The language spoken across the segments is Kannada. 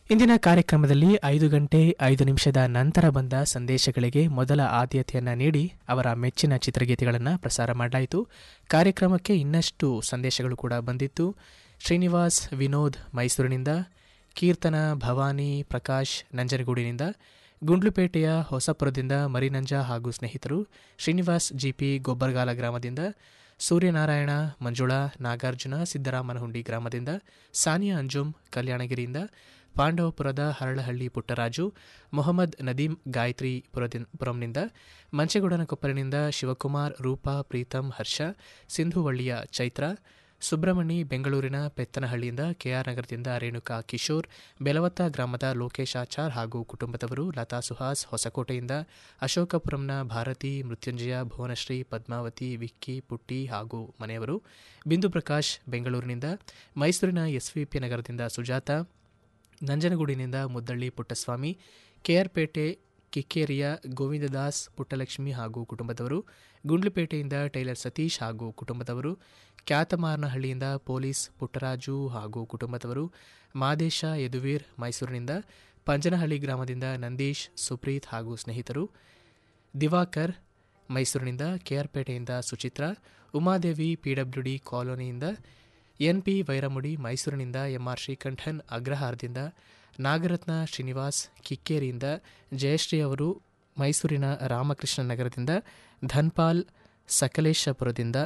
ಇಂದಿನ ಕಾರ್ಯಕ್ರಮದಲ್ಲಿ ಐದು ಗಂಟೆ ಐದು ನಿಮಿಷದ ನಂತರ ಬಂದ ಸಂದೇಶಗಳಿಗೆ ಮೊದಲ ಆದ್ಯತೆಯನ್ನು ನೀಡಿ ಅವರ ಮೆಚ್ಚಿನ ಚಿತ್ರಗೀತೆಗಳನ್ನು ಪ್ರಸಾರ ಮಾಡಲಾಯಿತು ಕಾರ್ಯಕ್ರಮಕ್ಕೆ ಇನ್ನಷ್ಟು ಸಂದೇಶಗಳು ಕೂಡ ಬಂದಿತ್ತು ಶ್ರೀನಿವಾಸ್ ವಿನೋದ್ ಮೈಸೂರಿನಿಂದ ಕೀರ್ತನ ಭವಾನಿ ಪ್ರಕಾಶ್ ನಂಜನಗೂಡಿನಿಂದ ಗುಂಡ್ಲುಪೇಟೆಯ ಹೊಸಪುರದಿಂದ ಮರಿನಂಜ ಹಾಗೂ ಸ್ನೇಹಿತರು ಶ್ರೀನಿವಾಸ್ ಜಿಪಿ ಗೊಬ್ಬರಗಾಲ ಗ್ರಾಮದಿಂದ ಸೂರ್ಯನಾರಾಯಣ ಮಂಜುಳಾ ನಾಗಾರ್ಜುನ ಸಿದ್ದರಾಮನಹುಂಡಿ ಗ್ರಾಮದಿಂದ ಸಾನಿಯಾ ಅಂಜುಮ್ ಕಲ್ಯಾಣಗಿರಿಯಿಂದ ಪಾಂಡವಪುರದ ಹರಳಹಳ್ಳಿ ಪುಟ್ಟರಾಜು ಮೊಹಮ್ಮದ್ ನದೀಂ ಗಾಯತ್ರಿ ಪುರದಿನ್ ಪುರಂನಿಂದ ಮಂಚೆಗೌಡನಕೊಪ್ಪಲಿನಿಂದ ಶಿವಕುಮಾರ್ ರೂಪಾ ಪ್ರೀತಂ ಹರ್ಷ ಸಿಂಧುವಳ್ಳಿಯ ಚೈತ್ರ ಸುಬ್ರಹ್ಮಣಿ ಬೆಂಗಳೂರಿನ ಪೆತ್ತನಹಳ್ಳಿಯಿಂದ ಕೆಆರ್ ನಗರದಿಂದ ರೇಣುಕಾ ಕಿಶೋರ್ ಬೆಲವತ್ತ ಗ್ರಾಮದ ಲೋಕೇಶ್ ಆಚಾರ್ ಹಾಗೂ ಕುಟುಂಬದವರು ಲತಾ ಸುಹಾಸ್ ಹೊಸಕೋಟೆಯಿಂದ ಅಶೋಕಪುರಂನ ಭಾರತಿ ಮೃತ್ಯುಂಜಯ ಭುವನಶ್ರೀ ಪದ್ಮಾವತಿ ವಿಕ್ಕಿ ಪುಟ್ಟಿ ಹಾಗೂ ಮನೆಯವರು ಬಿಂದು ಪ್ರಕಾಶ್ ಬೆಂಗಳೂರಿನಿಂದ ಮೈಸೂರಿನ ಎಸ್ವಿಪಿ ನಗರದಿಂದ ಸುಜಾತ ನಂಜನಗೂಡಿನಿಂದ ಮುದ್ದಳ್ಳಿ ಪುಟ್ಟಸ್ವಾಮಿ ಕೆಆರ್ಪೇಟೆ ಕಿಕ್ಕೇರಿಯ ಗೋವಿಂದದಾಸ್ ಪುಟ್ಟಲಕ್ಷ್ಮಿ ಹಾಗೂ ಕುಟುಂಬದವರು ಗುಂಡ್ಲುಪೇಟೆಯಿಂದ ಟೈಲರ್ ಸತೀಶ್ ಹಾಗೂ ಕುಟುಂಬದವರು ಕ್ಯಾತಮಾರ್ನಹಳ್ಳಿಯಿಂದ ಪೊಲೀಸ್ ಪುಟ್ಟರಾಜು ಹಾಗೂ ಕುಟುಂಬದವರು ಮಾದೇಶ ಯದುವೀರ್ ಮೈಸೂರಿನಿಂದ ಪಂಜನಹಳ್ಳಿ ಗ್ರಾಮದಿಂದ ನಂದೀಶ್ ಸುಪ್ರೀತ್ ಹಾಗೂ ಸ್ನೇಹಿತರು ದಿವಾಕರ್ ಮೈಸೂರಿನಿಂದ ಕೆಆರ್ಪೇಟೆಯಿಂದ ಸುಚಿತ್ರಾ ಉಮಾದೇವಿ ಪಿಡಬ್ಲ್ಯೂಡಿ ಕಾಲೋನಿಯಿಂದ ಎನ್ಪಿ ವೈರಮುಡಿ ಮೈಸೂರಿನಿಂದ ಎಂಆರ್ ಶ್ರೀಕಂಠನ್ ಅಗ್ರಹಾರದಿಂದ ನಾಗರತ್ನ ಶ್ರೀನಿವಾಸ್ ಕಿಕ್ಕೇರಿಯಿಂದ ಜಯಶ್ರೀ ಅವರು ಮೈಸೂರಿನ ರಾಮಕೃಷ್ಣ ನಗರದಿಂದ ಧನ್ಪಾಲ್ ಸಕಲೇಶಪುರದಿಂದ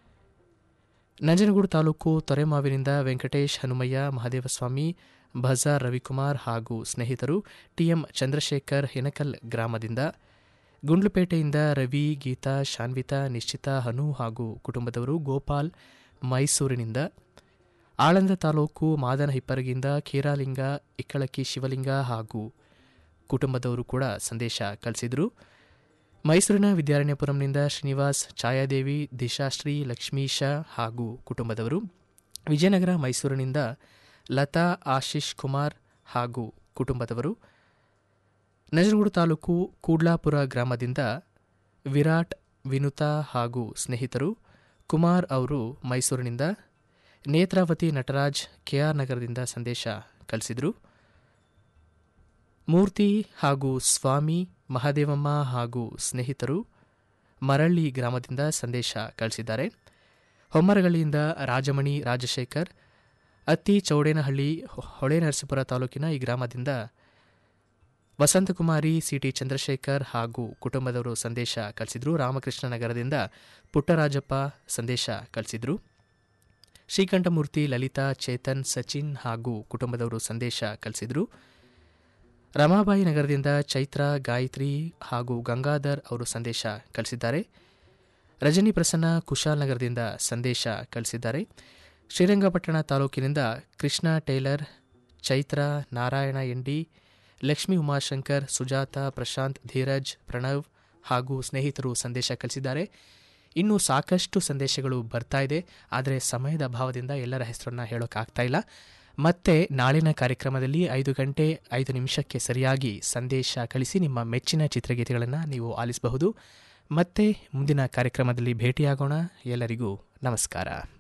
ನಂಜನಗೂಡು ತಾಲೂಕು ತೊರೆಮಾವಿನಿಂದ ವೆಂಕಟೇಶ್ ಹನುಮಯ್ಯ ಮಹದೇವಸ್ವಾಮಿ ಬಜಾರ್ ರವಿಕುಮಾರ್ ಹಾಗೂ ಸ್ನೇಹಿತರು ಟಿಎಂ ಚಂದ್ರಶೇಖರ್ ಹಿನಕಲ್ ಗ್ರಾಮದಿಂದ ಗುಂಡ್ಲುಪೇಟೆಯಿಂದ ರವಿ ಗೀತಾ ಶಾನ್ವಿತಾ ನಿಶ್ಚಿತ ಹನು ಹಾಗೂ ಕುಟುಂಬದವರು ಗೋಪಾಲ್ ಮೈಸೂರಿನಿಂದ ಆಳಂದ ತಾಲೂಕು ಮಾದನ ಹಿಪ್ಪರಗಿಂದ ಖೀರಾಲಿಂಗ ಇಕ್ಕಳಕ್ಕಿ ಶಿವಲಿಂಗ ಹಾಗೂ ಕುಟುಂಬದವರು ಕೂಡ ಸಂದೇಶ ಕಳಿಸಿದರು ಮೈಸೂರಿನ ವಿದ್ಯಾರಣ್ಯಪುರಂನಿಂದ ಶ್ರೀನಿವಾಸ್ ಛಾಯಾದೇವಿ ದಿಶಾಶ್ರೀ ಲಕ್ಷ್ಮೀಶ ಹಾಗೂ ಕುಟುಂಬದವರು ವಿಜಯನಗರ ಮೈಸೂರಿನಿಂದ ಲತಾ ಆಶೀಶ್ ಕುಮಾರ್ ಹಾಗೂ ಕುಟುಂಬದವರು ನಂಜನಗೂಡು ತಾಲೂಕು ಕೂಡ್ಲಾಪುರ ಗ್ರಾಮದಿಂದ ವಿರಾಟ್ ವಿನುತಾ ಹಾಗೂ ಸ್ನೇಹಿತರು ಕುಮಾರ್ ಅವರು ಮೈಸೂರಿನಿಂದ ನೇತ್ರಾವತಿ ನಟರಾಜ್ ಕೆಆರ್ ನಗರದಿಂದ ಸಂದೇಶ ಕಳಿಸಿದರು ಮೂರ್ತಿ ಹಾಗೂ ಸ್ವಾಮಿ ಮಹಾದೇವಮ್ಮ ಹಾಗೂ ಸ್ನೇಹಿತರು ಮರಳ್ಳಿ ಗ್ರಾಮದಿಂದ ಸಂದೇಶ ಕಳಿಸಿದ್ದಾರೆ ಹೊಮ್ಮರಗಳ್ಳಿಯಿಂದ ರಾಜಮಣಿ ರಾಜಶೇಖರ್ ಅತ್ತಿ ಚೌಡೇನಹಳ್ಳಿ ಹೊಳೆನರಸೀಪುರ ತಾಲೂಕಿನ ಈ ಗ್ರಾಮದಿಂದ ವಸಂತಕುಮಾರಿ ಸಿಟಿ ಚಂದ್ರಶೇಖರ್ ಹಾಗೂ ಕುಟುಂಬದವರು ಸಂದೇಶ ಕಳಿಸಿದರು ರಾಮಕೃಷ್ಣ ನಗರದಿಂದ ಪುಟ್ಟರಾಜಪ್ಪ ಸಂದೇಶ ಕಳಿಸಿದರು ಶ್ರೀಕಂಠಮೂರ್ತಿ ಲಲಿತಾ ಚೇತನ್ ಸಚಿನ್ ಹಾಗೂ ಕುಟುಂಬದವರು ಸಂದೇಶ ಕಳಿಸಿದರು ರಮಾಬಾಯಿ ನಗರದಿಂದ ಚೈತ್ರ ಗಾಯತ್ರಿ ಹಾಗೂ ಗಂಗಾಧರ್ ಅವರು ಸಂದೇಶ ಕಳಿಸಿದ್ದಾರೆ ರಜನಿ ಪ್ರಸನ್ನ ಕುಶಾಲ್ ನಗರದಿಂದ ಸಂದೇಶ ಕಳಿಸಿದ್ದಾರೆ ಶ್ರೀರಂಗಪಟ್ಟಣ ತಾಲೂಕಿನಿಂದ ಕೃಷ್ಣ ಟೇಲರ್ ಚೈತ್ರ ನಾರಾಯಣ ಎಂಡಿ ಲಕ್ಷ್ಮೀ ಉಮಾಶಂಕರ್ ಸುಜಾತ ಪ್ರಶಾಂತ್ ಧೀರಜ್ ಪ್ರಣವ್ ಹಾಗೂ ಸ್ನೇಹಿತರು ಸಂದೇಶ ಕಳಿಸಿದ್ದಾರೆ ಇನ್ನೂ ಸಾಕಷ್ಟು ಸಂದೇಶಗಳು ಬರ್ತಾ ಇದೆ ಆದರೆ ಸಮಯದ ಅಭಾವದಿಂದ ಎಲ್ಲರ ಹೆಸರನ್ನು ಹೇಳೋಕ್ಕಾಗ್ತಾ ಇಲ್ಲ ಮತ್ತೆ ನಾಳಿನ ಕಾರ್ಯಕ್ರಮದಲ್ಲಿ ಐದು ಗಂಟೆ ಐದು ನಿಮಿಷಕ್ಕೆ ಸರಿಯಾಗಿ ಸಂದೇಶ ಕಳಿಸಿ ನಿಮ್ಮ ಮೆಚ್ಚಿನ ಚಿತ್ರಗೀತೆಗಳನ್ನು ನೀವು ಆಲಿಸಬಹುದು ಮತ್ತೆ ಮುಂದಿನ ಕಾರ್ಯಕ್ರಮದಲ್ಲಿ ಭೇಟಿಯಾಗೋಣ ಎಲ್ಲರಿಗೂ ನಮಸ್ಕಾರ